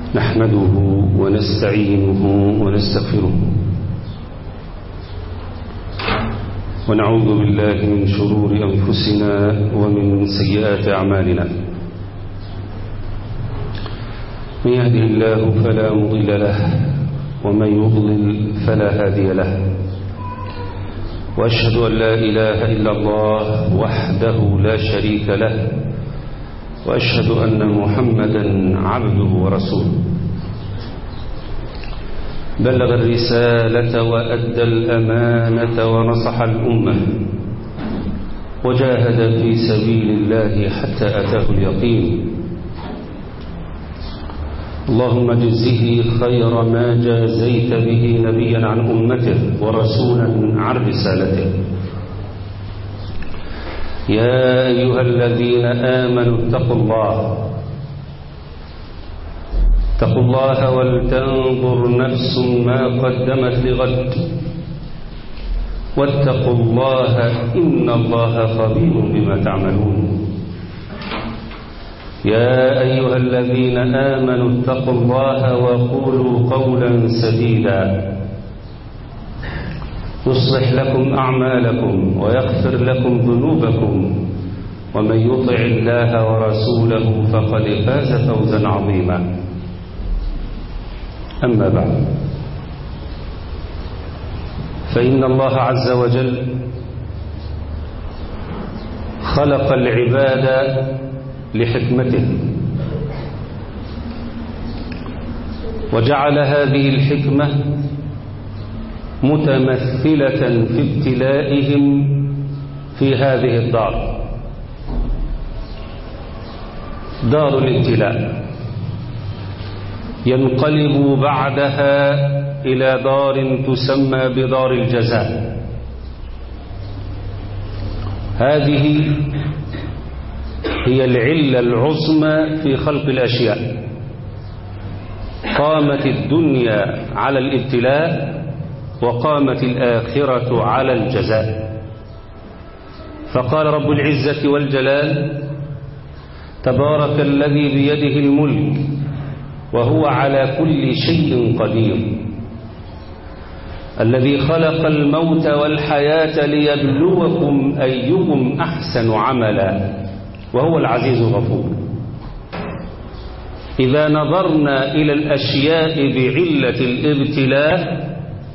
نحمده ونستعينه ونستغفره ونعوذ بالله من شرور أنفسنا ومن سيئات أعمالنا من يهده الله فلا مضل له ومن يضلل فلا هادي له وأشهد أن لا إله إلا الله وحده لا شريك له وأشهد أن محمدا عبده ورسوله بلغ الرسالة وأدى الأمانة ونصح الأمة وجاهد في سبيل الله حتى أتاه اليقين اللهم جزه خير ما جازيت به نبيا عن أمته ورسولا عن رسالته يا أيها الذين آمنوا اتقوا الله اتقوا الله ولتنظر نفس ما قدمت لغد واتقوا الله إن الله خبير بما تعملون يا أيها الذين آمنوا اتقوا الله وقولوا قولا سديدا يصلح لكم أعمالكم ويغفر لكم ذنوبكم ومن يطع الله ورسوله فقد فاز فوزا عظيما أما بعد فإن الله عز وجل خلق العباد لحكمته وجعل هذه الحكمة متمثلة في ابتلائهم في هذه الدار دار الابتلاء ينقلب بعدها إلى دار تسمى بدار الجزاء هذه هي العلة العظمى في خلق الأشياء قامت الدنيا على الابتلاء وقامت الآخرة على الجزاء فقال رب العزة والجلال تبارك الذي بيده الملك وهو على كل شيء قدير الذي خلق الموت والحياة ليبلوكم أيكم أحسن عملا وهو العزيز الغفور إذا نظرنا إلى الأشياء بعلة الابتلاء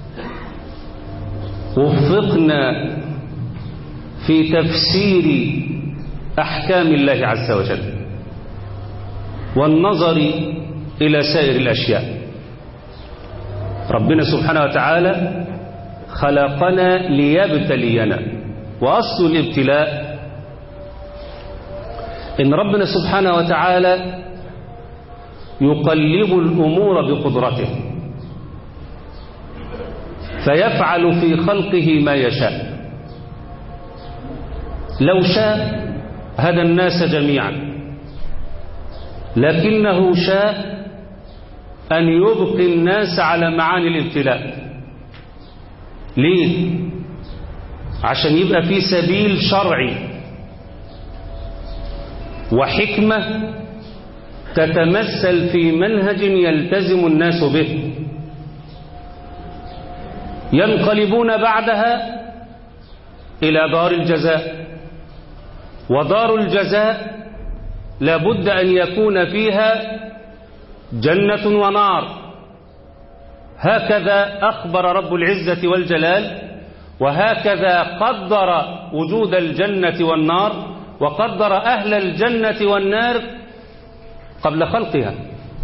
وفقنا في تفسير أحكام الله عز وجل والنظر إلى سائر الأشياء ربنا سبحانه وتعالى خلقنا ليبتلينا وأصل الابتلاء إن ربنا سبحانه وتعالى يقلب الأمور بقدرته فيفعل في خلقه ما يشاء لو شاء هدى الناس جميعا لكنه شاء أن يبقي الناس على معاني الابتلاء ليه؟ عشان يبقى في سبيل شرعي وحكمة تتمثل في منهج يلتزم الناس به ينقلبون بعدها إلى دار الجزاء ودار الجزاء لابد أن يكون فيها جنة ونار هكذا أخبر رب العزة والجلال وهكذا قدر وجود الجنة والنار وقدر أهل الجنة والنار قبل خلقها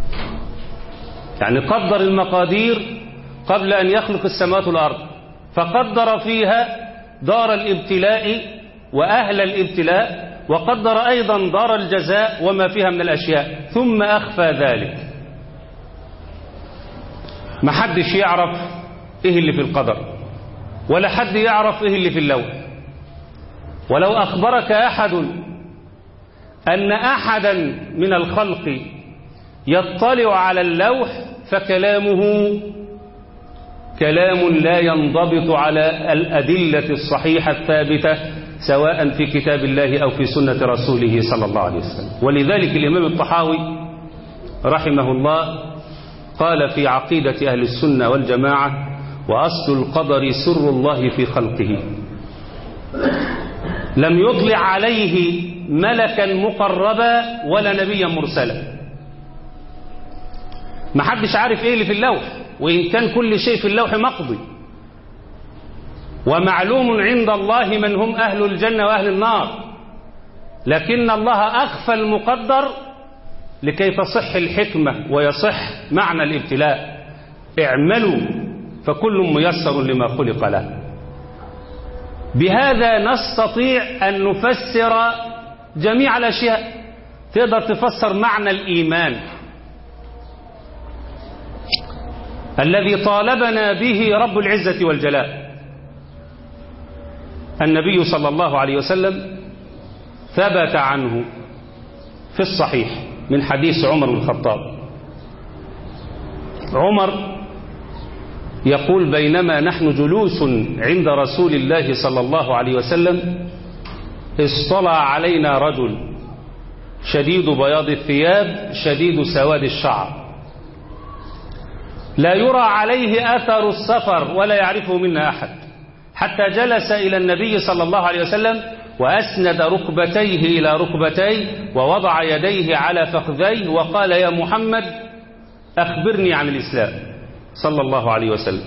يعني قدر المقادير قبل أن يخلق السماوات والأرض فقدر فيها دار الابتلاء وأهل الابتلاء وقدر أيضا دار الجزاء وما فيها من الأشياء ثم أخفى ذلك ما حدش يعرف إيه اللي في القدر ولا حد يعرف إيه اللي في اللوح ولو أخبرك أحد أن أحدا من الخلق يطلع على اللوح فكلامه كلام لا ينضبط على الأدلة الصحيحة الثابتة سواء في كتاب الله أو في سنة رسوله صلى الله عليه وسلم ولذلك الإمام الطحاوي رحمه الله قال في عقيدة أهل السنة والجماعة وأصل القدر سر الله في خلقه لم يطلع عليه ملكا مقربا ولا نبيا مرسلا ما حدش عارف ايه اللي في اللوح وإن كان كل شيء في اللوح مقضي ومعلوم عند الله من هم أهل الجنة وأهل النار لكن الله أخفى المقدر لكي تصح الحكمة ويصح معنى الابتلاء اعملوا فكل ميسر لما خلق له بهذا نستطيع أن نفسر جميع الأشياء تقدر تفسر معنى الإيمان الذي طالبنا به رب العزة والجلال النبي صلى الله عليه وسلم ثبت عنه في الصحيح من حديث عمر بن الخطاب عمر يقول بينما نحن جلوس عند رسول الله صلى الله عليه وسلم اصطلع علينا رجل شديد بياض الثياب شديد سواد الشعر لا يرى عليه أثر السفر ولا يعرفه منا أحد حتى جلس إلى النبي صلى الله عليه وسلم وأسند ركبتيه إلى ركبتيه ووضع يديه على فخذيه وقال يا محمد أخبرني عن الإسلام صلى الله عليه وسلم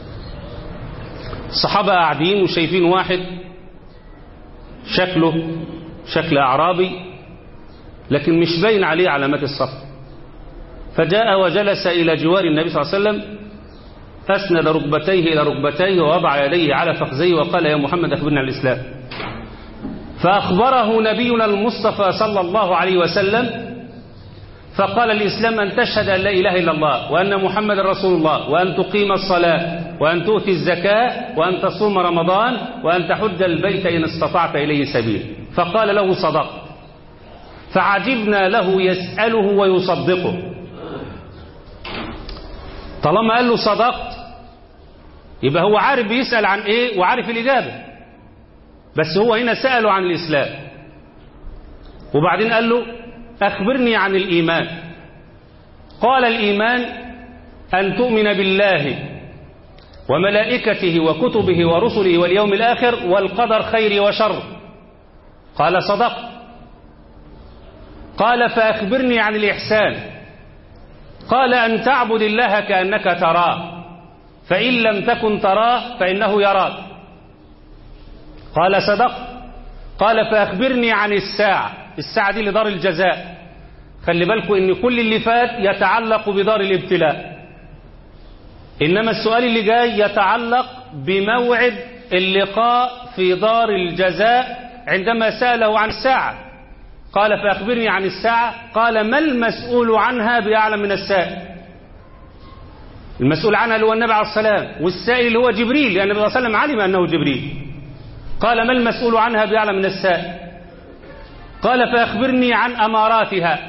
الصحابة قاعدين وشايفين واحد شكله شكل أعرابي لكن مش باين عليه علامات الصف فجاء وجلس إلى جوار النبي صلى الله عليه وسلم أسند ركبتيه إلى ركبتيه ووضع يديه على فخذيه وقال يا محمد أخبرنا عن الإسلام فأخبره نبينا المصطفى صلى الله عليه وسلم فقال الإسلام أن تشهد أن لا إله إلا الله وأن محمد رسول الله وأن تقيم الصلاة وأن تؤتي الزكاة وأن تصوم رمضان وأن تحج البيت إن استطعت إليه سبيل فقال له صدقت فعجبنا له يسأله ويصدقه طالما قال له صدقت يبقى هو عارف بيسأل عن ايه وعارف الإجابة بس هو هنا سأله عن الإسلام وبعدين قال له أخبرني عن الإيمان قال الإيمان أن تؤمن بالله وملائكته وكتبه ورسله واليوم الآخر والقدر خير وشر قال صدقت قال فأخبرني عن الإحسان قال أن تعبد الله كأنك تراه فإن لم تكن تراه فإنه يراك قال صدقت قال فأخبرني عن الساعة الساعة دي لدار الجزاء خلي بالكم ان كل اللي فات يتعلق بدار الابتلاء إنما السؤال اللي جاي يتعلق بموعد اللقاء في دار الجزاء عندما سأله عن الساعة قال فأخبرني عن الساعة قال ما المسؤول عنها بأعلم من السائل المسؤول عنها اللي هو النبي عليه السلام والسائل اللي هو جبريل لأن النبي صلى الله عليه وسلم علم أنه جبريل قال ما المسؤول عنها بأعلم من السائل قال فأخبرني عن أماراتها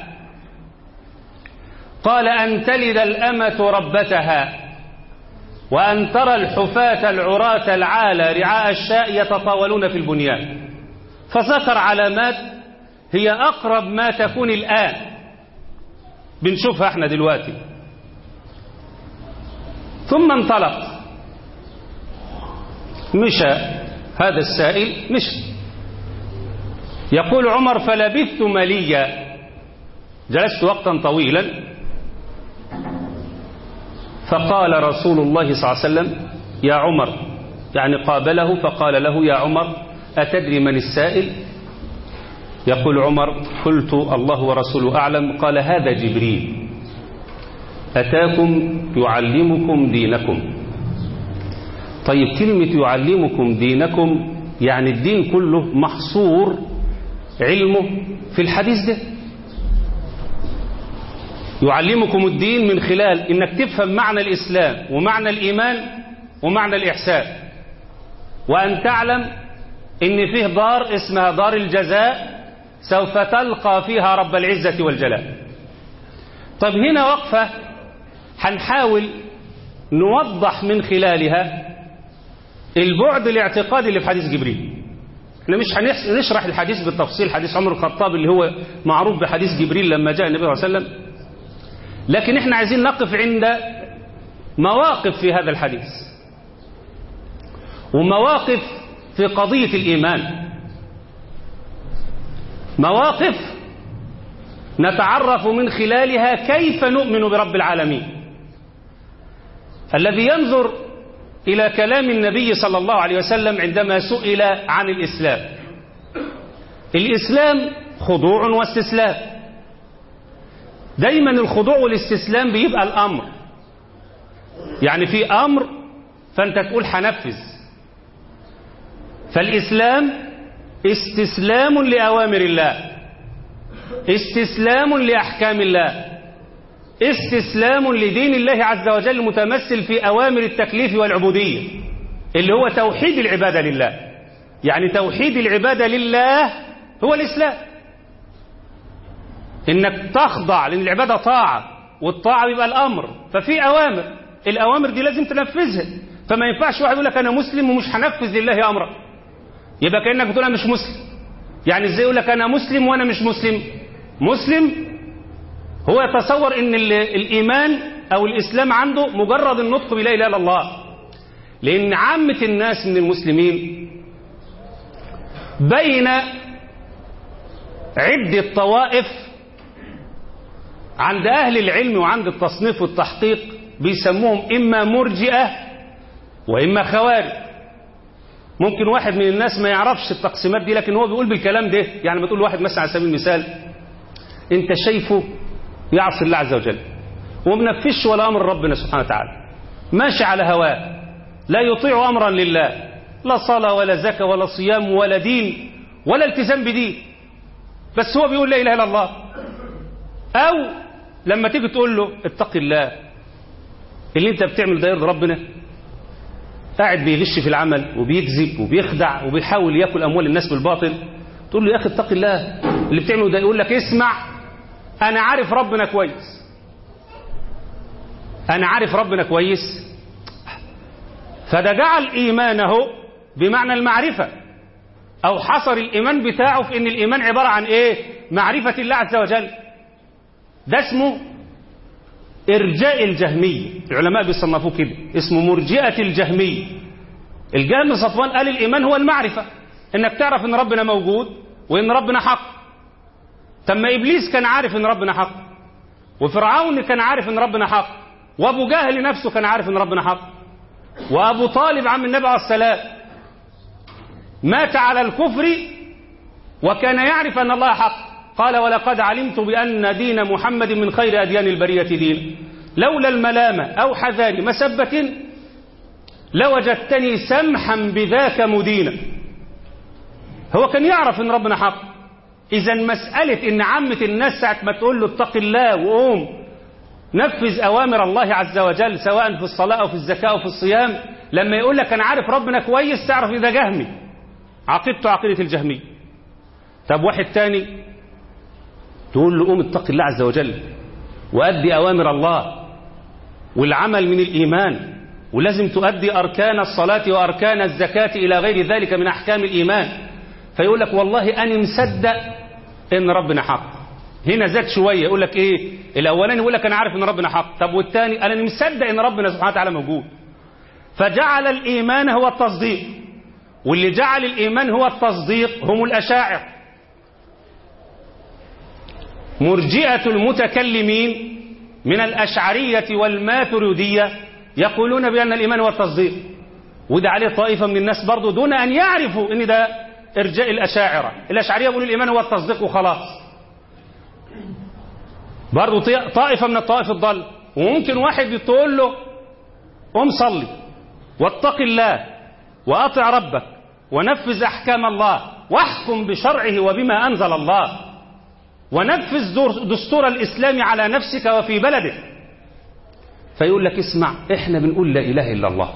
قال أن تلد الأمة ربتها وأن ترى الحفاة العراة العالى رعاء الشاء يتطاولون في البنيان فذكر علامات هي أقرب ما تكون الآن بنشوفها احنا دلوقتي ثم انطلق مشى هذا السائل مشى يقول عمر فلبثت مليا جلست وقتا طويلا فقال رسول الله صلى الله عليه وسلم يا عمر يعني قابله فقال له يا عمر أتدري من السائل يقول عمر قلت الله ورسوله أعلم قال هذا جبريل أتاكم يعلمكم دينكم طيب كلمة يعلمكم دينكم يعني الدين كله محصور علمه في الحديث ده يعلمكم الدين من خلال انك تفهم معنى الاسلام ومعنى الايمان ومعنى الاحسان وان تعلم ان فيه دار اسمها دار الجزاء سوف تلقى فيها رب العزة والجلال طب هنا وقفة هنحاول نوضح من خلالها البعد الاعتقادي اللي في حديث جبريل احنا مش هنشرح الحديث بالتفصيل حديث عمر الخطاب اللي هو معروف بحديث جبريل لما جاء النبي صلى الله عليه وسلم لكن احنا عايزين نقف عند مواقف في هذا الحديث ومواقف في قضية الإيمان مواقف نتعرف من خلالها كيف نؤمن برب العالمين الذي ينظر إلى كلام النبي صلى الله عليه وسلم عندما سئل عن الإسلام الإسلام خضوع واستسلام دايما الخضوع والاستسلام بيبقى الأمر يعني في أمر فأنت تقول حنفذ فالإسلام استسلام لأوامر الله استسلام لأحكام الله استسلام لدين الله عز وجل متمثل في أوامر التكليف والعبودية اللي هو توحيد العبادة لله يعني توحيد العبادة لله هو الإسلام إنك تخضع لأن العبادة طاعة والطاعة بيبقى الأمر ففي أوامر الأوامر دي لازم تنفذها فما ينفعش واحد يقول لك أنا مسلم ومش هنفذ لله أمرا يبقى كأنك بتقول أنا مش مسلم يعني إزاي يقول لك أنا مسلم وأنا مش مسلم مسلم هو يتصور ان الايمان او الاسلام عنده مجرد النطق بلا اله الا الله لان عامه الناس من المسلمين بين عده طوائف عند اهل العلم وعند التصنيف والتحقيق بيسموهم اما مرجئه واما خوارج ممكن واحد من الناس ما يعرفش التقسيمات دي لكن هو بيقول بالكلام ده يعني ما تقول واحد مثلا على سبيل المثال انت شايفه يعصي الله عز وجل ومنفذش ولا امر ربنا سبحانه وتعالى ماشي على هواه لا يطيع امرا لله لا صلاه ولا زكاه ولا صيام ولا دين ولا التزام بدين بس هو بيقول لا اله الا الله او لما تيجي تقول له اتق الله اللي انت بتعمل ده يرضي ربنا قاعد بيغش في العمل وبيكذب وبيخدع وبيحاول ياكل اموال الناس بالباطل تقول له يا اخي اتق الله اللي بتعمله ده يقول لك اسمع انا عارف ربنا كويس انا عارف ربنا كويس فده جعل ايمانه بمعنى المعرفه او حصر الايمان بتاعه في ان الايمان عباره عن ايه معرفه الله عز وجل ده اسمه ارجاء الجهميه العلماء بيصنفوه كده اسمه مرجئه الجهميه الجهم صفوان قال الايمان هو المعرفه انك تعرف ان ربنا موجود وان ربنا حق طب ما ابليس كان عارف ان ربنا حق وفرعون كان عارف ان ربنا حق وابو جهل نفسه كان عارف ان ربنا حق وابو طالب عم النبي عليه السلام مات على الكفر وكان يعرف ان الله حق قال ولقد علمت بان دين محمد من خير اديان البريه دين لولا الملامه او حذار مسبه لوجدتني سمحا بذاك مدينا هو كان يعرف ان ربنا حق إذا مسألة إن عامة الناس ساعة ما تقول له اتق الله وقوم نفذ أوامر الله عز وجل سواء في الصلاة أو في الزكاة أو في الصيام لما يقول لك أنا عارف ربنا كويس تعرف إذا جهمي عقيدته عقيدة الجهمية طب واحد تاني تقول له قوم اتق الله عز وجل وأدي أوامر الله والعمل من الإيمان ولازم تؤدي أركان الصلاة وأركان الزكاة إلى غير ذلك من أحكام الإيمان فيقول لك والله أنا مصدق إن ربنا حق هنا زاد شوية يقول لك إيه الأولاني يقول لك أنا عارف إن ربنا حق طب والثاني أنا مصدق إن ربنا سبحانه وتعالى موجود فجعل الإيمان هو التصديق واللي جعل الإيمان هو التصديق هم الأشاعر مرجئة المتكلمين من الأشعرية والماتريدية يقولون بأن الإيمان هو التصديق وده عليه طائفة من الناس برضو دون أن يعرفوا أن ده إرجاء الأشاعرة الأشعرية يقولوا الإيمان هو التصديق وخلاص برضو طائفة من الطائف الضل وممكن واحد تقول له قم صلي واتق الله وأطع ربك ونفذ أحكام الله واحكم بشرعه وبما أنزل الله ونفذ دستور الإسلام على نفسك وفي بلدك فيقول لك اسمع احنا بنقول لا إله إلا الله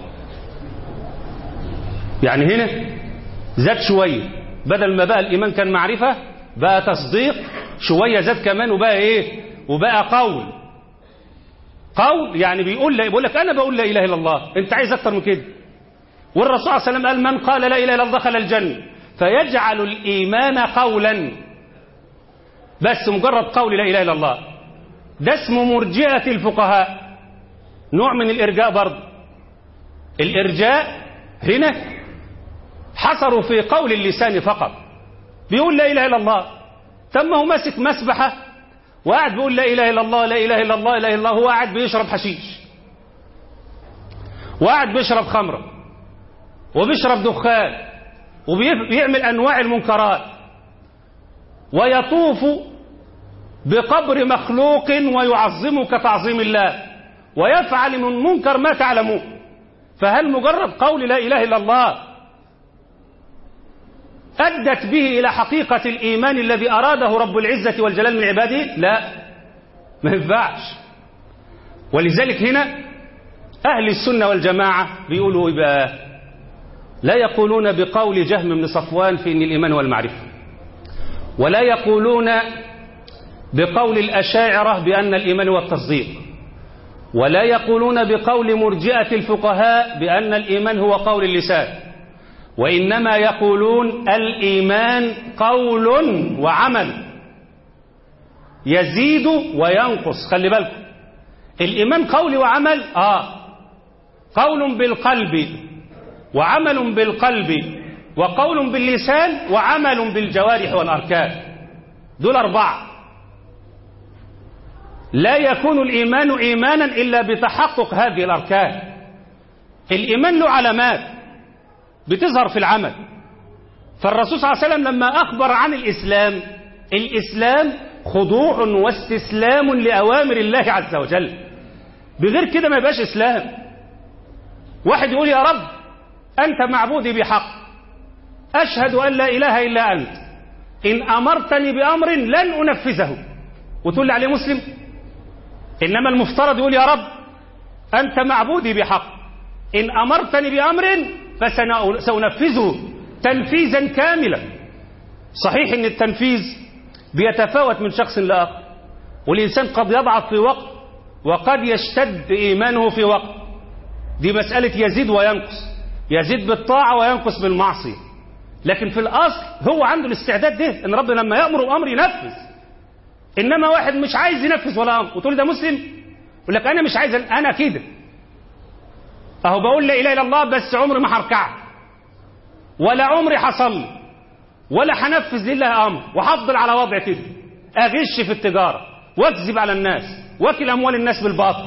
يعني هنا زاد شوية بدل ما بقى الإيمان كان معرفة بقى تصديق شوية زاد كمان وبقى إيه وبقى قول قول يعني بيقول لا بيقول لك أنا بقول لا إله إلا الله أنت عايز أكتر من كده والرسول صلى الله عليه وسلم قال من قال لا إله إلا الله دخل الجنة فيجعل الإيمان قولا بس مجرد قول لا إله إلا الله ده اسمه مرجئة الفقهاء نوع من الإرجاء برضه الإرجاء هنا حصروا في قول اللسان فقط بيقول لا إله إلا الله تم هو ماسك مسبحة وقاعد بيقول لا إله إلا الله لا إله إلا الله لا إله إلا الله هو قاعد بيشرب حشيش وقاعد بيشرب خمرة وبيشرب دخان وبيعمل أنواع المنكرات ويطوف بقبر مخلوق ويعظمه كتعظيم الله ويفعل من منكر ما تعلمون فهل مجرد قول لا إله إلا الله أدت به إلى حقيقة الإيمان الذي أراده رب العزة والجلال من عباده لا ما ينفعش ولذلك هنا أهل السنة والجماعة بيقولوا إيه لا يقولون بقول جهم بن صفوان في إن الإيمان والمعرفة ولا يقولون بقول الأشاعرة بأن الإيمان هو التصديق ولا يقولون بقول مرجئة الفقهاء بأن الإيمان هو قول اللسان وإنما يقولون الإيمان قول وعمل يزيد وينقص خلي بالكم الإيمان قول وعمل آه قول بالقلب وعمل بالقلب وقول باللسان وعمل بالجوارح والأركان دول أربعة لا يكون الإيمان إيمانا إلا بتحقق هذه الأركان الإيمان له علامات بتظهر في العمل فالرسول صلى الله عليه وسلم لما أخبر عن الإسلام الإسلام خضوع واستسلام لأوامر الله عز وجل بغير كده ما يبقاش إسلام واحد يقول يا رب أنت معبودي بحق أشهد أن لا إله إلا أنت إن أمرتني بأمر لن أنفذه وتقول لي عليه مسلم إنما المفترض يقول يا رب أنت معبودي بحق إن أمرتني بأمر فسأنفذه تنفيذا كاملا صحيح أن التنفيذ بيتفاوت من شخص لآخر والإنسان قد يضعف في وقت وقد يشتد إيمانه في وقت دي مسألة يزيد وينقص يزيد بالطاعة وينقص بالمعصية لكن في الأصل هو عنده الاستعداد ده أن ربنا لما يأمر بأمر ينفذ إنما واحد مش عايز ينفذ ولا أمر وتقول ده مسلم يقول لك أنا مش عايز أنا كده أهو بقول لا إله إلا الله بس عمري ما هركع ولا عمري حصل ولا هنفذ لله أمر وهفضل على وضع كده أغش في التجارة واكذب على الناس واكل أموال الناس بالباطل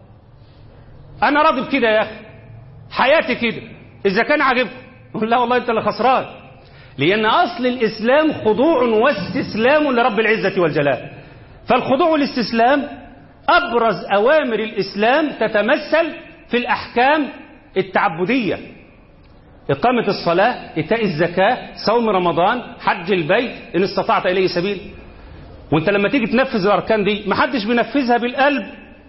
أنا راضي بكده يا أخي حياتي كده إذا كان عاجبكم يقول لا والله أنت اللي خسران لأن أصل الإسلام خضوع واستسلام لرب العزة والجلال فالخضوع والاستسلام أبرز أوامر الإسلام تتمثل في الأحكام التعبدية إقامة الصلاة إيتاء الزكاة صوم رمضان حج البيت إن استطعت إليه سبيل وانت لما تيجي تنفذ الأركان دي ما حدش بينفذها بالقلب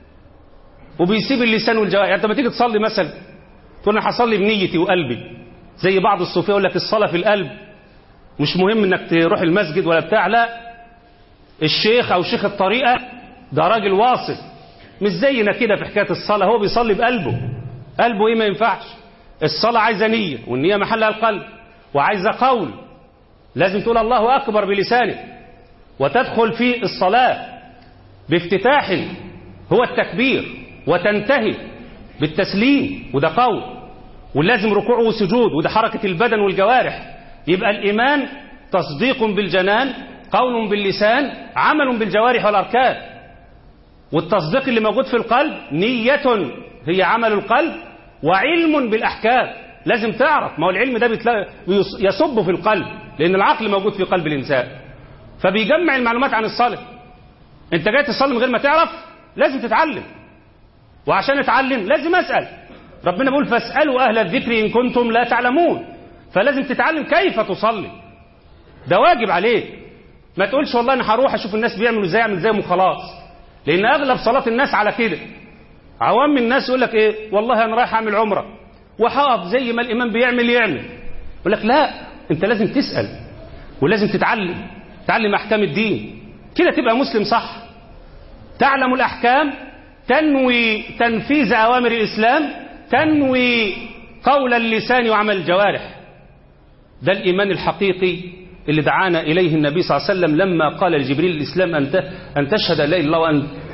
وبيسيب اللسان والجوارح يعني انت لما تيجي تصلي مثلا تقول انا هصلي بنيتي وقلبي زي بعض الصوفيه يقول لك الصلاه في القلب مش مهم انك تروح المسجد ولا بتاع لا الشيخ او شيخ الطريقه ده راجل واصل مش زينا كده في حكايه الصلاه هو بيصلي بقلبه قلبه ايه ما ينفعش الصلاه عايزه نيه والنيه محلها القلب وعايزه قول لازم تقول الله اكبر بلسانك وتدخل في الصلاه بافتتاح هو التكبير وتنتهي بالتسليم وده قول ولازم ركوع وسجود وده حركه البدن والجوارح يبقى الايمان تصديق بالجنان قول باللسان عمل بالجوارح والاركان والتصديق اللي موجود في القلب نية هي عمل القلب وعلم بالأحكام لازم تعرف ما هو العلم ده بتلاقي يصب في القلب لأن العقل موجود في قلب الإنسان فبيجمع المعلومات عن الصلاة أنت جاي تصلي من غير ما تعرف لازم تتعلم وعشان اتعلم لازم أسأل ربنا بيقول فاسألوا أهل الذكر إن كنتم لا تعلمون فلازم تتعلم كيف تصلي ده واجب عليك ما تقولش والله أنا هروح أشوف الناس بيعملوا إزاي أعمل زيهم وخلاص لأن أغلب صلاة الناس على كده عوام الناس يقول لك إيه والله أنا رايح أعمل عمرة وحاف زي ما الإمام بيعمل يعمل يقول لك لا أنت لازم تسأل ولازم تتعلم تعلم أحكام الدين كده تبقى مسلم صح تعلم الأحكام تنوي تنفيذ أوامر الإسلام تنوي قول اللسان وعمل الجوارح ده الإيمان الحقيقي اللي دعانا إليه النبي صلى الله عليه وسلم لما قال لجبريل الإسلام أن أن تشهد لا إله إلا الله وأن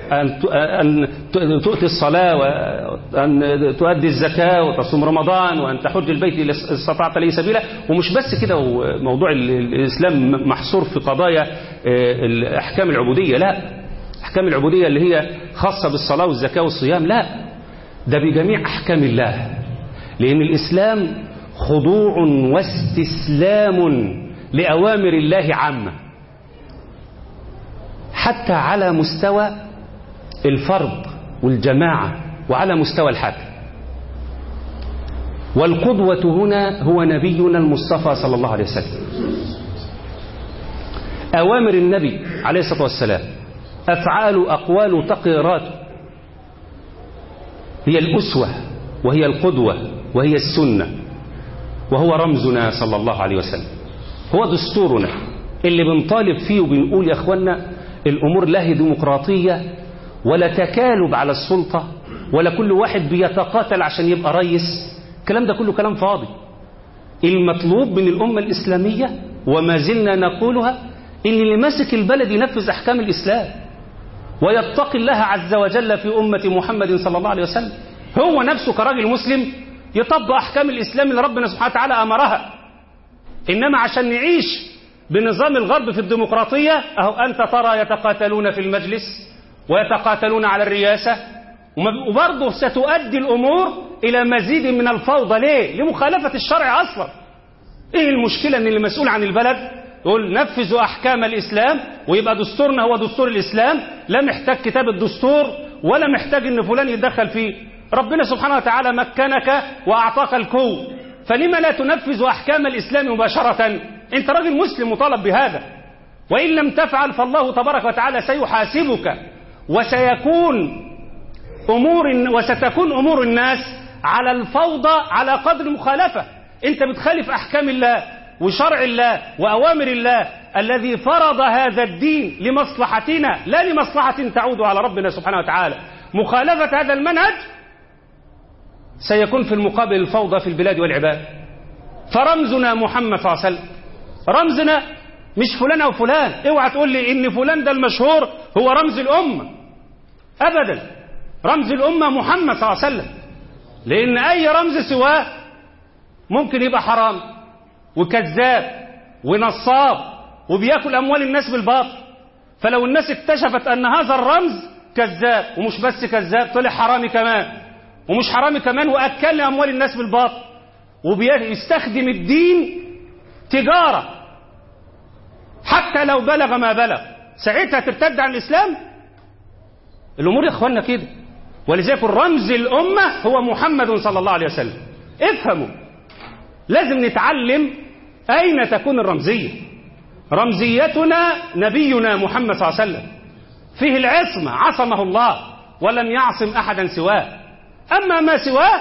أن أن تؤتي الصلاة وأن تؤدي الزكاة وتصوم رمضان وأن تحج البيت إذا استطعت لي سبيلا ومش بس كده موضوع الإسلام محصور في قضايا أحكام العبودية لا أحكام العبودية اللي هي خاصة بالصلاة والزكاة والصيام لا ده بجميع أحكام الله لأن الإسلام خضوع واستسلام لأوامر الله عامة حتى على مستوى الفرد والجماعة وعلى مستوى الحاكم والقدوة هنا هو نبينا المصطفى صلى الله عليه وسلم أوامر النبي عليه الصلاة والسلام أفعال أقوال تقريرات هي الأسوة وهي القدوة وهي السنة وهو رمزنا صلى الله عليه وسلم هو دستورنا اللي بنطالب فيه وبنقول يا أخوانا الأمور لا هي ديمقراطية ولا تكالب على السلطة ولا كل واحد بيتقاتل عشان يبقى رئيس الكلام ده كله كلام فاضي المطلوب من الأمة الإسلامية وما زلنا نقولها إن اللي ماسك البلد ينفذ أحكام الإسلام ويتقي الله عز وجل في أمة محمد صلى الله عليه وسلم هو نفسه كراجل مسلم يطبق أحكام الإسلام اللي ربنا سبحانه وتعالى أمرها إنما عشان نعيش بنظام الغرب في الديمقراطية أهو أنت ترى يتقاتلون في المجلس ويتقاتلون على الرئاسة وبرضه ستؤدي الأمور إلى مزيد من الفوضى ليه؟ لمخالفة الشرع أصلا إيه المشكلة أن اللي مسؤول عن البلد يقول نفذوا أحكام الإسلام ويبقى دستورنا هو دستور الإسلام لا محتاج كتاب الدستور ولا محتاج أن فلان يتدخل فيه ربنا سبحانه وتعالى مكنك وأعطاك الكو فلما لا تنفذ أحكام الإسلام مباشرة أنت راجل مسلم مطالب بهذا وإن لم تفعل فالله تبارك وتعالى سيحاسبك وسيكون أمور وستكون أمور الناس على الفوضى على قدر مخالفة أنت بتخالف أحكام الله وشرع الله وأوامر الله الذي فرض هذا الدين لمصلحتنا لا لمصلحة تعود على ربنا سبحانه وتعالى مخالفة هذا المنهج سيكون في المقابل الفوضى في البلاد والعباد فرمزنا محمد صلى الله عليه وسلم رمزنا مش فلان أو فلان اوعى تقول لي إن فلان ده المشهور هو رمز الأمة أبدا رمز الأمة محمد صلى الله عليه وسلم لأن أي رمز سواه ممكن يبقى حرام وكذاب ونصاب وبياكل أموال الناس بالباطل فلو الناس اكتشفت أن هذا الرمز كذاب ومش بس كذاب طلع حرامي كمان ومش حرامي كمان وأكل أموال الناس بالباطل وبيستخدم الدين تجارة حتى لو بلغ ما بلغ ساعتها ترتد عن الإسلام الأمور يا إخواننا كده ولذلك الرمز الأمة هو محمد صلى الله عليه وسلم افهموا لازم نتعلم أين تكون الرمزية رمزيتنا نبينا محمد صلى الله عليه وسلم فيه العصمة عصمه الله ولم يعصم أحدا سواه أما ما سواه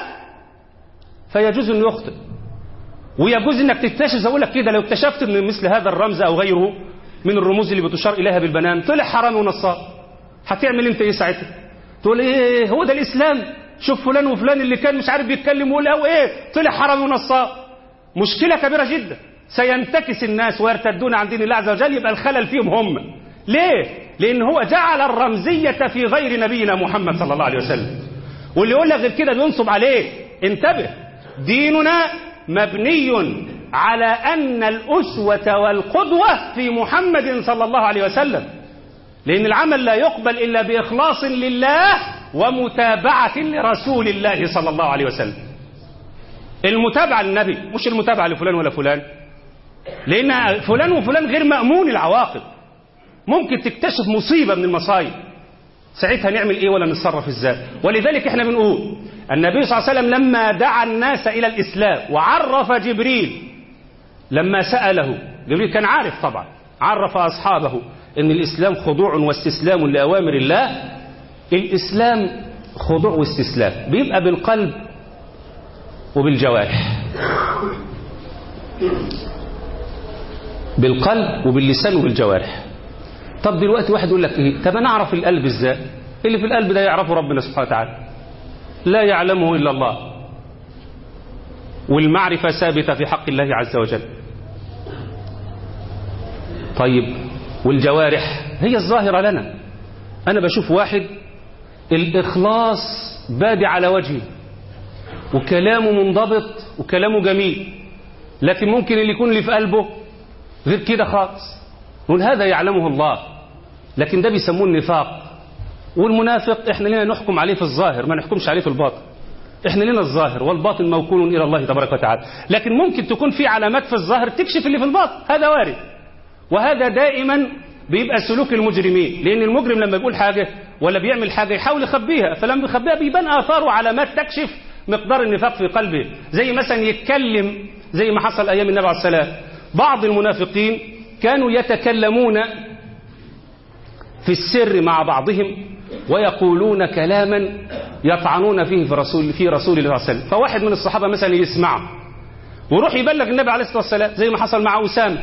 فيجوز أن يخطئ ويجوز أنك تكتشف أقول لك كده لو اكتشفت أن مثل هذا الرمز أو غيره من الرموز اللي بتشار إليها بالبنان طلع حرام ونصاب هتعمل انت ايه ساعتها تقول ايه هو ده الاسلام شوف فلان وفلان اللي كان مش عارف بيتكلم ويقول او ايه طلع حرام ونصاب مشكله كبيره جدا سينتكس الناس ويرتدون عن دين الله عز وجل يبقى الخلل فيهم هم ليه لان هو جعل الرمزيه في غير نبينا محمد صلى الله عليه وسلم واللي يقول لك غير كده بينصب عليه انتبه ديننا مبني على ان الاسوه والقدوه في محمد صلى الله عليه وسلم لأن العمل لا يقبل إلا بإخلاص لله ومتابعة لرسول الله صلى الله عليه وسلم المتابعة للنبي مش المتابعة لفلان ولا فلان لأن فلان وفلان غير مأمون العواقب ممكن تكتشف مصيبة من المصايب ساعتها نعمل ايه ولا نتصرف ازاي ولذلك احنا بنقول النبي صلى الله عليه وسلم لما دعا الناس الى الاسلام وعرف جبريل لما سأله جبريل كان عارف طبعا عرف اصحابه ان الاسلام خضوع واستسلام لاوامر الله الاسلام خضوع واستسلام بيبقى بالقلب وبالجوارح بالقلب وباللسان وبالجوارح طب دلوقتي واحد يقول لك ايه طب انا اعرف القلب ازاي اللي في القلب ده يعرفه ربنا سبحانه وتعالى لا يعلمه الا الله والمعرفه ثابته في حق الله عز وجل طيب والجوارح هي الظاهرة لنا أنا بشوف واحد الإخلاص بادي على وجهه وكلامه منضبط وكلامه جميل لكن ممكن اللي يكون اللي في قلبه غير كده خالص نقول هذا يعلمه الله لكن ده بيسموه النفاق والمنافق احنا لنا نحكم عليه في الظاهر ما نحكمش عليه في الباطن احنا لنا الظاهر والباطن موكول الى الله تبارك وتعالى لكن ممكن تكون في علامات في الظاهر تكشف اللي في الباطن هذا وارد وهذا دائما بيبقى سلوك المجرمين لان المجرم لما يقول حاجه ولا بيعمل حاجه يحاول يخبيها فلما بيخبيها بيبان اثار وعلامات تكشف مقدار النفاق في قلبه زي مثلا يتكلم زي ما حصل ايام النبي عليه السلام بعض المنافقين كانوا يتكلمون في السر مع بعضهم ويقولون كلاما يطعنون فيه في رسول في رسول الله صلى الله عليه وسلم فواحد من الصحابه مثلا يسمعه ويروح يبلغ النبي عليه الصلاه والسلام زي ما حصل مع اسامه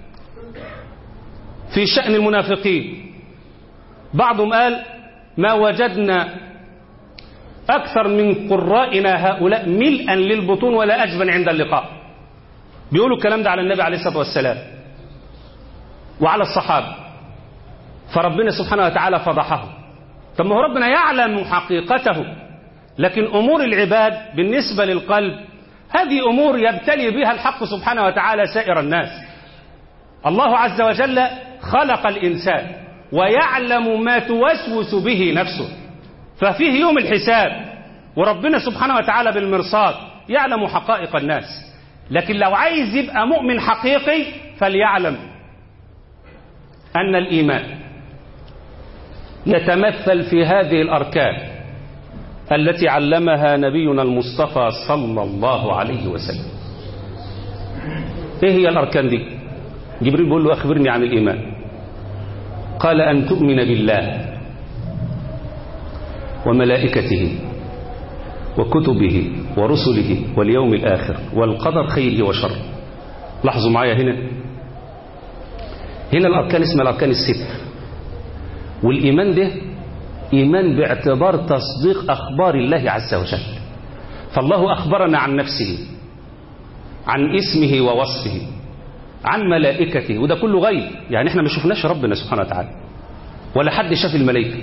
في شأن المنافقين بعضهم قال ما وجدنا أكثر من قرائنا هؤلاء ملءا للبطون ولا أجبن عند اللقاء بيقولوا الكلام ده على النبي عليه الصلاة والسلام وعلى الصحابة فربنا سبحانه وتعالى فضحهم طب ما هو ربنا يعلم حقيقته لكن أمور العباد بالنسبة للقلب هذه أمور يبتلي بها الحق سبحانه وتعالى سائر الناس الله عز وجل خلق الإنسان ويعلم ما توسوس به نفسه ففيه يوم الحساب وربنا سبحانه وتعالى بالمرصاد يعلم حقائق الناس لكن لو عايز يبقى مؤمن حقيقي فليعلم أن الإيمان يتمثل في هذه الأركان التي علمها نبينا المصطفى صلى الله عليه وسلم ايه هي الأركان دي جبريل بيقول له أخبرني عن الإيمان قال أن تؤمن بالله وملائكته وكتبه ورسله واليوم الآخر والقدر خيره وشره لاحظوا معايا هنا هنا الأركان اسمها الأركان الست والإيمان ده إيمان باعتبار تصديق أخبار الله عز وجل فالله أخبرنا عن نفسه عن اسمه ووصفه عن ملائكته وده كله غيب يعني احنا ما شفناش ربنا سبحانه وتعالى ولا حد شاف الملائكة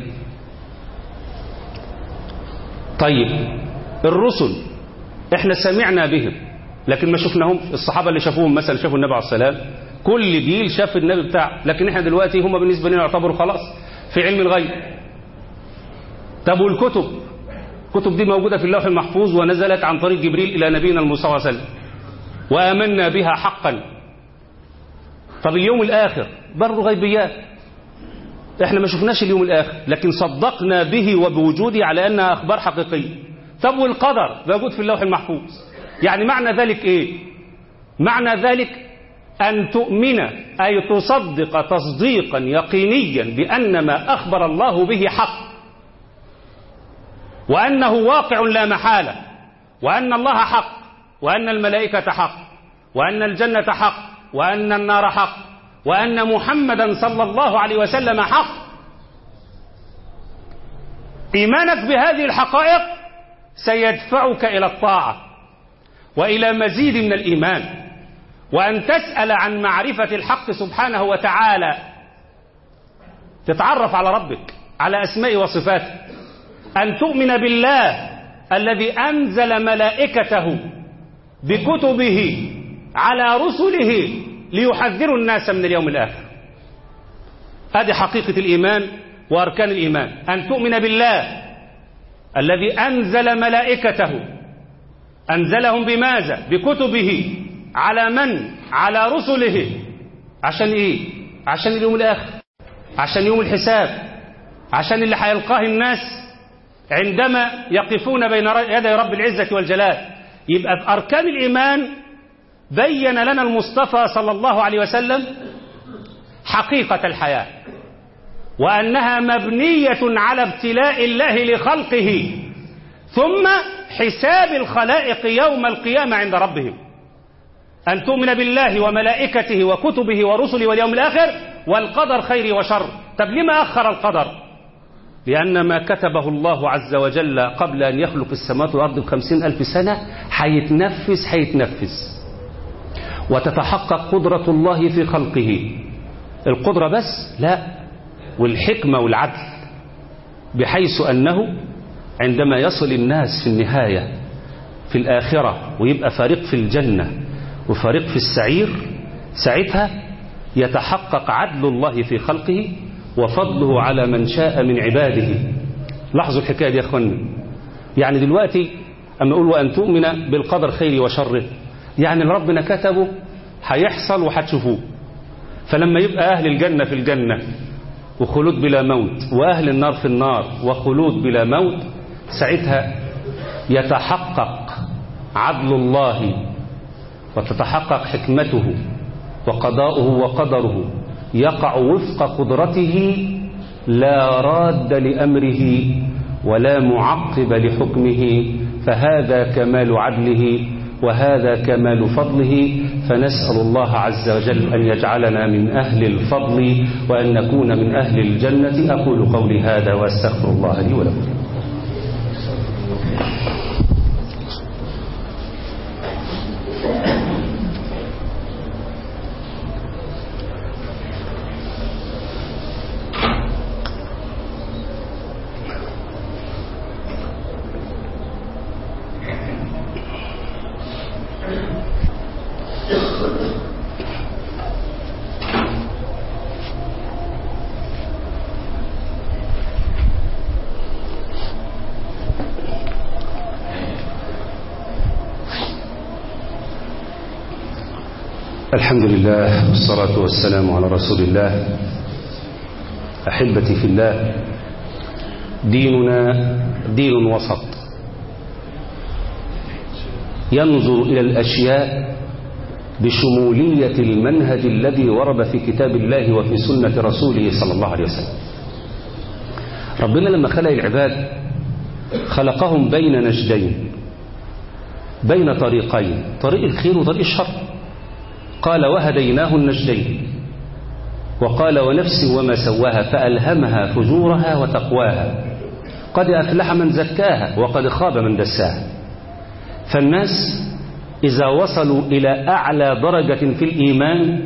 طيب الرسل احنا سمعنا بهم لكن ما شفناهم الصحابة اللي شافوهم مثلا شافوا النبي عليه السلام كل جيل شاف النبي بتاعه لكن احنا دلوقتي هم بالنسبة لنا يعتبروا خلاص في علم الغيب طب والكتب الكتب دي موجودة في اللوح المحفوظ ونزلت عن طريق جبريل إلى نبينا المصطفى صلى الله عليه وسلم وآمنا بها حقا طب اليوم الآخر برضه غيبيات احنا ما شفناش اليوم الآخر لكن صدقنا به وبوجوده على أنها أخبار حقيقية طب والقدر موجود في اللوح المحفوظ يعني معنى ذلك إيه معنى ذلك أن تؤمن أي تصدق تصديقا يقينيا بأن ما أخبر الله به حق وأنه واقع لا محالة وأن الله حق وأن الملائكة حق وأن الجنة حق وأن النار حق وأن محمدا صلى الله عليه وسلم حق إيمانك بهذه الحقائق سيدفعك إلى الطاعة وإلى مزيد من الإيمان وأن تسأل عن معرفة الحق سبحانه وتعالى تتعرف على ربك على أسماء وصفاته أن تؤمن بالله الذي أنزل ملائكته بكتبه على رسله ليحذروا الناس من اليوم الآخر هذه حقيقة الإيمان وأركان الإيمان أن تؤمن بالله الذي أنزل ملائكته أنزلهم بماذا بكتبه على من على رسله عشان إيه عشان اليوم الآخر عشان يوم الحساب عشان اللي هيلقاه الناس عندما يقفون بين يدي رب العزة والجلال يبقى في أركان الإيمان بين لنا المصطفى صلى الله عليه وسلم حقيقة الحياة وأنها مبنية على ابتلاء الله لخلقه ثم حساب الخلائق يوم القيامة عند ربهم أن تؤمن بالله وملائكته وكتبه ورسله واليوم الآخر والقدر خير وشر طب لما أخر القدر لأن ما كتبه الله عز وجل قبل أن يخلق السماوات والأرض بخمسين ألف سنة حيتنفس حيتنفس وتتحقق قدرة الله في خلقه القدرة بس لا والحكمة والعدل بحيث أنه عندما يصل الناس في النهاية في الآخرة ويبقى فريق في الجنة وفريق في السعير ساعتها يتحقق عدل الله في خلقه وفضله على من شاء من عباده لاحظوا الحكاية دي يا أخواني يعني دلوقتي أما أقول وأن تؤمن بالقدر خيره وشره يعني اللي ربنا كتبه هيحصل وهتشوفوه فلما يبقى أهل الجنة في الجنة وخلود بلا موت وأهل النار في النار وخلود بلا موت ساعتها يتحقق عدل الله وتتحقق حكمته وقضاؤه وقدره يقع وفق قدرته لا راد لأمره ولا معقب لحكمه فهذا كمال عدله وهذا كمال فضله فنسأل الله عز وجل أن يجعلنا من أهل الفضل وأن نكون من أهل الجنة أقول قولي هذا وأستغفر الله لي ولكم الحمد لله والصلاة والسلام على رسول الله أحبتي في الله ديننا دين وسط ينظر إلى الأشياء بشمولية المنهج الذي ورد في كتاب الله وفي سنة رسوله صلى الله عليه وسلم ربنا لما خلق العباد خلقهم بين نجدين بين طريقين طريق الخير وطريق الشر قال وهديناه النجدين وقال ونفس وما سواها فألهمها فجورها وتقواها قد أفلح من زكاها وقد خاب من دساها فالناس إذا وصلوا إلى أعلى درجة في الإيمان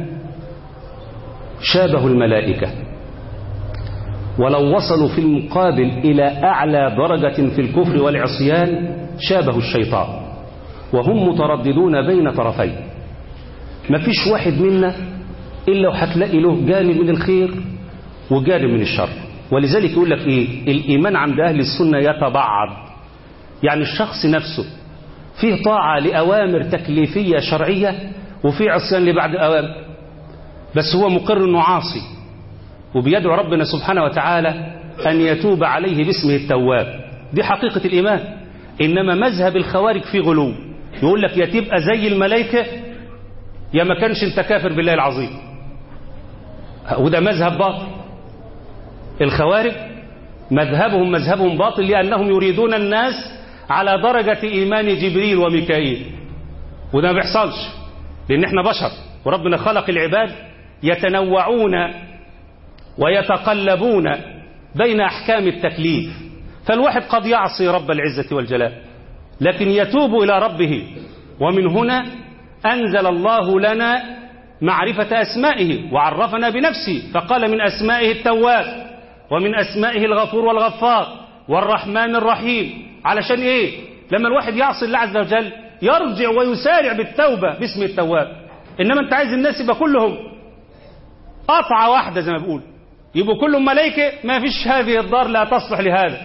شابه الملائكة ولو وصلوا في المقابل إلى أعلى درجة في الكفر والعصيان شابه الشيطان وهم مترددون بين طرفين ما فيش واحد منا إلا وهتلاقي له جانب من الخير وجانب من الشر ولذلك يقول لك إيه الإيمان عند أهل السنة يتبعض يعني الشخص نفسه فيه طاعة لأوامر تكليفية شرعية وفيه عصيان لبعض الأوامر بس هو مقر أنه عاصي وبيدعو ربنا سبحانه وتعالى أن يتوب عليه باسمه التواب دي حقيقة الإيمان إنما مذهب الخوارج فيه غلو يقول لك يا تبقى زي الملائكة يا ما كانش انت كافر بالله العظيم وده مذهب باطل الخوارج مذهبهم مذهبهم باطل لأنهم يريدون الناس على درجة إيمان جبريل وميكائيل وده ما بيحصلش لأن احنا بشر وربنا خلق العباد يتنوعون ويتقلبون بين أحكام التكليف فالواحد قد يعصي رب العزة والجلال لكن يتوب إلى ربه ومن هنا أنزل الله لنا معرفة أسمائه وعرفنا بنفسه فقال من أسمائه التواب ومن أسمائه الغفور والغفار والرحمن الرحيم علشان إيه لما الواحد يعصي الله عز وجل يرجع ويسارع بالتوبة باسم التواب إنما أنت عايز الناس يبقى كلهم قطعة واحدة زي ما بقول يبقوا كلهم ملائكة ما فيش هذه الدار لا تصلح لهذا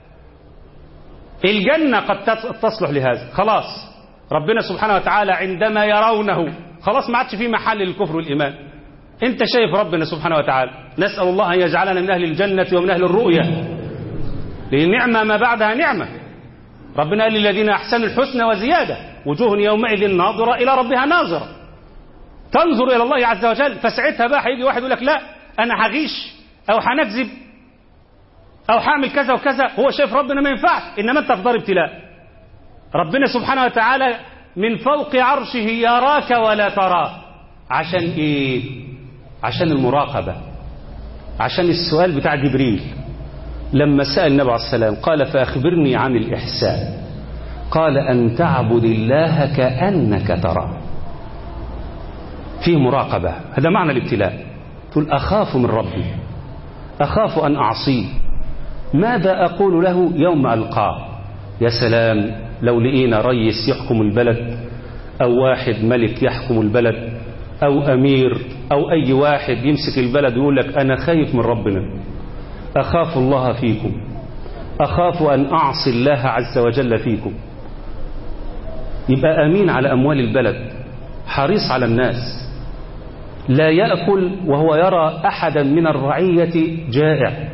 الجنة قد تصلح لهذا خلاص ربنا سبحانه وتعالى عندما يرونه خلاص ما عادش فيه محل للكفر والإيمان انت شايف ربنا سبحانه وتعالى نسأل الله أن يجعلنا من أهل الجنة ومن أهل الرؤية لأن نعمة ما بعدها نعمة ربنا قال للذين أحسنوا الحسنى وزيادة وجوه يومئذ ناظرة إلى ربها ناظرة تنظر إلى الله عز وجل فساعتها بقى هيجي واحد يقول لك لا أنا هغيش أو هنكذب أو هعمل كذا وكذا هو شايف ربنا ما ينفعش إنما أنت في دار ابتلاء ربنا سبحانه وتعالى من فوق عرشه يراك ولا تراه عشان إيه عشان المراقبة عشان السؤال بتاع جبريل لما سأل النبي عليه السلام قال فأخبرني عن الإحسان قال أن تعبد الله كأنك تراه فيه مراقبة هذا معنى الابتلاء تقول أخاف من ربي أخاف أن أعصيه ماذا أقول له يوم ألقاه يا سلام لو لقينا ريس يحكم البلد أو واحد ملك يحكم البلد أو أمير أو أي واحد يمسك البلد ويقول لك أنا خايف من ربنا أخاف الله فيكم أخاف أن أعصي الله عز وجل فيكم يبقى أمين على أموال البلد حريص على الناس لا يأكل وهو يرى أحدا من الرعية جائع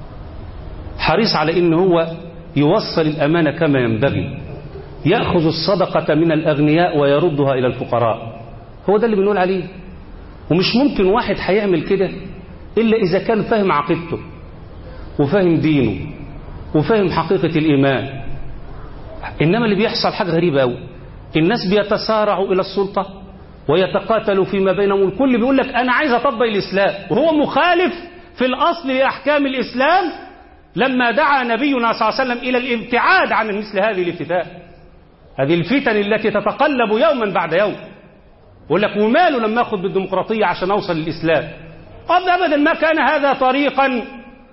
حريص على إن هو يوصل الأمانة كما ينبغي يأخذ الصدقة من الأغنياء ويردها إلى الفقراء هو ده اللي بنقول عليه ومش ممكن واحد هيعمل كده إلا إذا كان فاهم عقيدته وفاهم دينه وفاهم حقيقة الإيمان إنما اللي بيحصل حاجة غريبة أوي الناس بيتسارعوا إلى السلطة ويتقاتلوا فيما بينهم الكل بيقول لك أنا عايز أطبق الإسلام وهو مخالف في الأصل لأحكام الإسلام لما دعا نبينا صلى الله عليه وسلم إلى الابتعاد عن مثل هذه الافتتان هذه الفتن التي تتقلب يوما بعد يوم يقول لك وماله لما أخذ بالديمقراطية عشان أوصل للإسلام قد أبدا ما كان هذا طريقا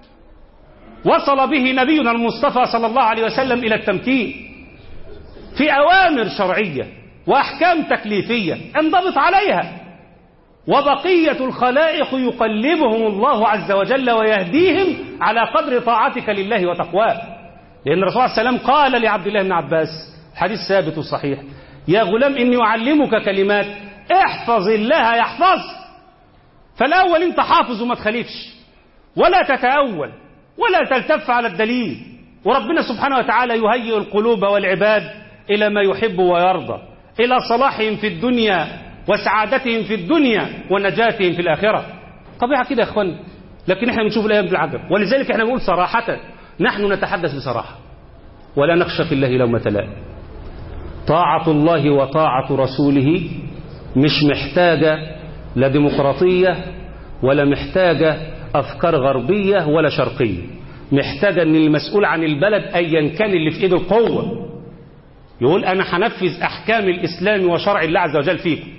وصل به نبينا المصطفى صلى الله عليه وسلم إلى التمكين في أوامر شرعية وأحكام تكليفية انضبط عليها وبقية الخلائق يقلبهم الله عز وجل ويهديهم على قدر طاعتك لله وتقواه لأن الرسول صلى الله عليه وسلم قال لعبد الله بن عباس حديث ثابت وصحيح يا غلام إني أعلمك كلمات احفظ الله يحفظ فالأول أنت حافظ وما تخالفش ولا تتأول ولا تلتف على الدليل وربنا سبحانه وتعالى يهيئ القلوب والعباد إلى ما يحب ويرضى إلى صلاحهم في الدنيا وسعادتهم في الدنيا ونجاتهم في الآخرة طبيعة كده يا أخوان لكن احنا بنشوف الأيام بالعجب ولذلك احنا بنقول صراحة نحن نتحدث بصراحة ولا نخشى في الله لومة لائم طاعة الله وطاعة رسوله مش محتاجة لا ديمقراطية ولا محتاجة أفكار غربية ولا شرقية محتاجة أن المسؤول عن البلد أيا كان اللي في إيده القوة يقول أنا هنفذ أحكام الإسلام وشرع الله عز وجل فيكم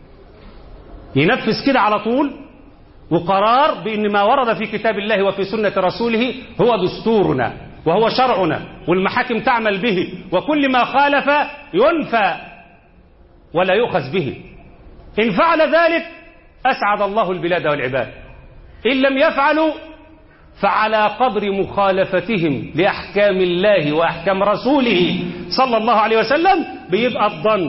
ينفذ كده على طول وقرار بأن ما ورد في كتاب الله وفي سنة رسوله هو دستورنا وهو شرعنا والمحاكم تعمل به وكل ما خالف ينفى ولا يؤخذ به إن فعل ذلك أسعد الله البلاد والعباد إن لم يفعلوا فعلى قدر مخالفتهم لأحكام الله وأحكام رسوله صلى الله عليه وسلم بيبقى الضنك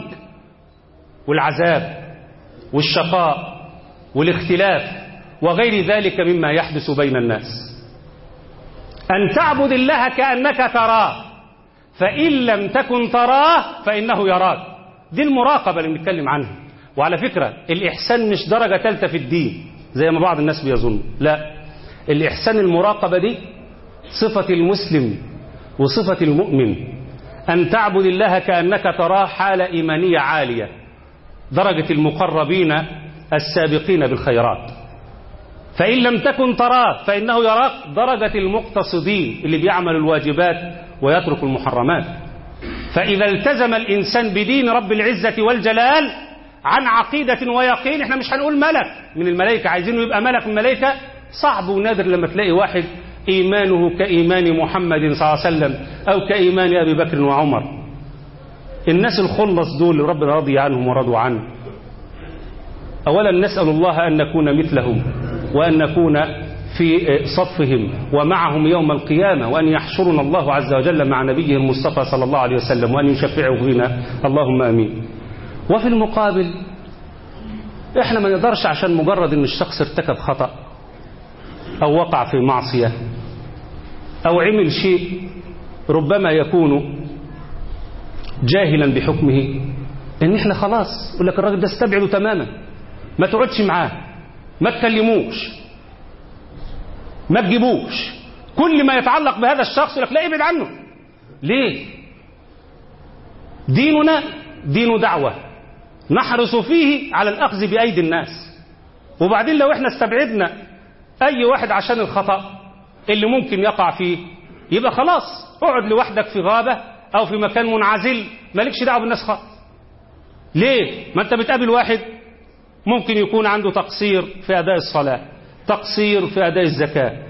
والعذاب والشقاء والاختلاف وغير ذلك مما يحدث بين الناس أن تعبد الله كأنك تراه فإن لم تكن تراه فإنه يراك دي المراقبة اللي بنتكلم عنها وعلى فكرة الإحسان مش درجة ثالثة في الدين زي ما بعض الناس بيظن لا الإحسان المراقبة دي صفة المسلم وصفة المؤمن أن تعبد الله كأنك تراه حالة إيمانية عالية درجة المقربين السابقين بالخيرات فإن لم تكن تراه فإنه يراك درجة المقتصدين اللي بيعمل الواجبات ويترك المحرمات فإذا التزم الإنسان بدين رب العزة والجلال عن عقيدة ويقين احنا مش هنقول ملك من الملائكة عايزينه يبقى ملك من الملائكة صعب ونادر لما تلاقي واحد إيمانه كإيمان محمد صلى الله عليه وسلم أو كإيمان أبي بكر وعمر الناس الخلص دول اللي ربنا رضي عنهم ورضوا عنه أولا نسأل الله أن نكون مثلهم وأن نكون في صفهم ومعهم يوم القيامة وأن يحشرنا الله عز وجل مع نبيه المصطفى صلى الله عليه وسلم وأن يشفعه فينا اللهم أمين وفي المقابل احنا ما نقدرش عشان مجرد ان الشخص ارتكب خطأ او وقع في معصية او عمل شيء ربما يكون جاهلا بحكمه ان احنا خلاص يقول لك الراجل ده استبعده تماما ما تقعدش معاه ما تكلموش ما تجيبوش كل ما يتعلق بهذا الشخص يقول لك لا ابعد عنه ليه ديننا دين دعوة نحرص فيه على الأخذ بأيدي الناس وبعدين لو احنا استبعدنا أي واحد عشان الخطأ اللي ممكن يقع فيه يبقى خلاص اقعد لوحدك في غابة أو في مكان منعزل مالكش دعوة بالناس خالص ليه؟ ما أنت بتقابل واحد ممكن يكون عنده تقصير في أداء الصلاة تقصير في أداء الزكاة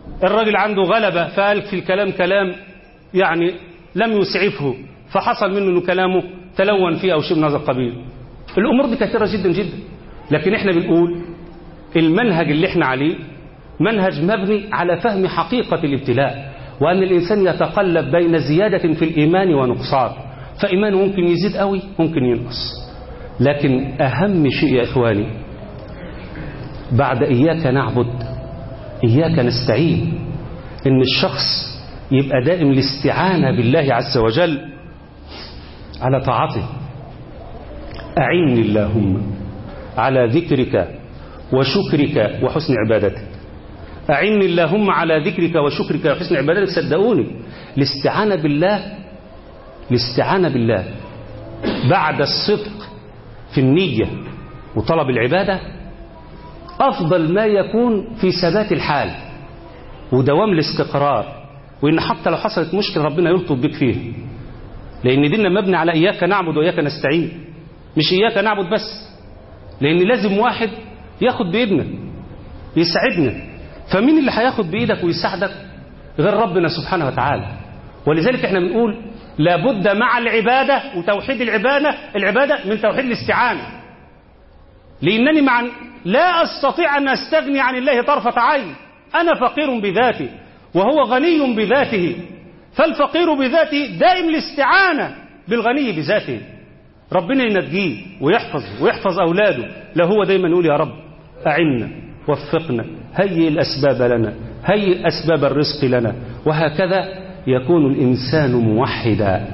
الراجل عنده غلبة فقال في الكلام كلام يعني لم يسعفه فحصل منه انه كلامه تلون فيه او شيء من هذا القبيل الامور دي كثيره جدا جدا لكن احنا بنقول المنهج اللي احنا عليه منهج مبني على فهم حقيقه الابتلاء وان الانسان يتقلب بين زياده في الايمان ونقصان فايمانه ممكن يزيد قوي ممكن ينقص لكن اهم شيء يا اخواني بعد اياك نعبد اياك نستعين ان الشخص يبقى دائم الاستعانه بالله عز وجل على طاعته أعني اللهم على ذكرك وشكرك وحسن عبادتك أعني اللهم على ذكرك وشكرك وحسن عبادتك صدقوني الاستعانة بالله الاستعانة بالله بعد الصدق في النية وطلب العبادة أفضل ما يكون في ثبات الحال ودوام الاستقرار وإن حتى لو حصلت مشكلة ربنا يلطف بك فيه لأن ديننا مبني على إياك نعبد وإياك نستعين مش إياك نعبد بس لأن لازم واحد ياخد بإيدنا يساعدنا فمين اللي هياخد بإيدك ويساعدك غير ربنا سبحانه وتعالى ولذلك احنا بنقول لابد مع العبادة وتوحيد العبادة العبادة من توحيد الاستعانة لأنني مع لا أستطيع أن أستغني عن الله طرفة عين أنا فقير بذاتي وهو غني بذاته فالفقير بذاته دائم الاستعانة بالغني بذاته ربنا ينجيه ويحفظه ويحفظ أولاده لا هو دايما يقول يا رب أعنا وفقنا هيئ الأسباب لنا هيئ أسباب الرزق لنا وهكذا يكون الإنسان موحدا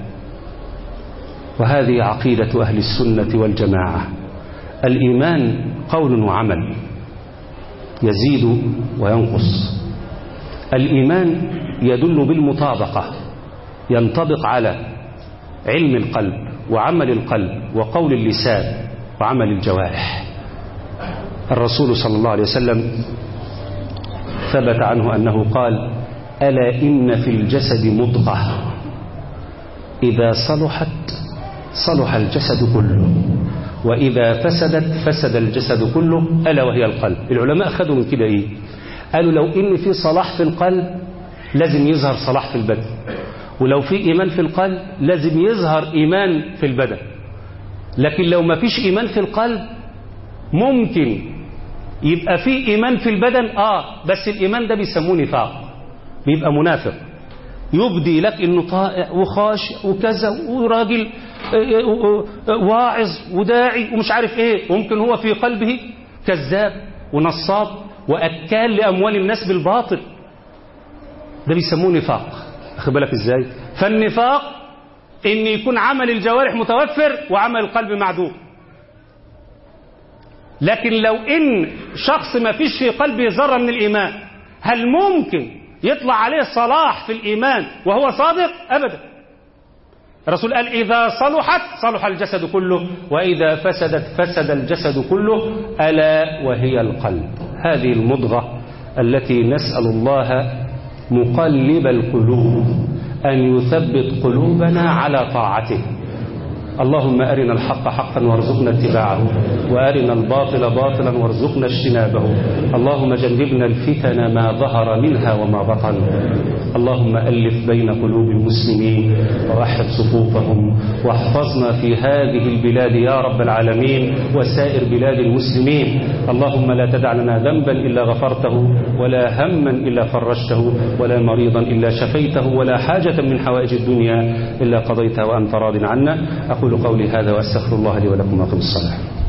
وهذه عقيدة أهل السنة والجماعة الإيمان قول وعمل يزيد وينقص الإيمان يدل بالمطابقة ينطبق على علم القلب وعمل القلب وقول اللسان وعمل الجوارح الرسول صلى الله عليه وسلم ثبت عنه أنه قال ألا إن في الجسد مضغة إذا صلحت صلح الجسد كله وإذا فسدت فسد الجسد كله ألا وهي القلب العلماء أخذوا من كده إيه قالوا لو إن في صلاح في القلب لازم يظهر صلاح في البدن ولو في إيمان في القلب لازم يظهر إيمان في البدن لكن لو ما فيش إيمان في القلب ممكن يبقى في إيمان في البدن آه بس الإيمان ده بيسموه نفاق بيبقى منافق يبدي لك انه طائع وخاشع وكذا وراجل واعظ وداعي ومش عارف ايه ممكن هو في قلبه كذاب ونصاب واكال لاموال الناس بالباطل ده بيسموه نفاق اخد بالك ازاي فالنفاق ان يكون عمل الجوارح متوفر وعمل القلب معدوم لكن لو ان شخص ما فيش في قلبه ذره من الايمان هل ممكن يطلع عليه صلاح في الإيمان وهو صادق أبدا الرسول قال إذا صلحت صلح الجسد كله وإذا فسدت فسد الجسد كله ألا وهي القلب هذه المضغة التي نسأل الله مقلب القلوب أن يثبت قلوبنا على طاعته اللهم أرنا الحق حقا وارزقنا اتباعه وأرنا الباطل باطلا وارزقنا اجتنابه اللهم جنبنا الفتن ما ظهر منها وما بطن اللهم ألف بين قلوب المسلمين ووحد صفوفهم واحفظنا في هذه البلاد يا رب العالمين وسائر بلاد المسلمين اللهم لا تدع لنا ذنبا إلا غفرته ولا هما إلا فرجته ولا مريضا إلا شفيته ولا حاجة من حوائج الدنيا إلا قضيتها وأنت راض عنا أقول قولي هذا وأستغفر الله لي ولكم وأقم الصلاة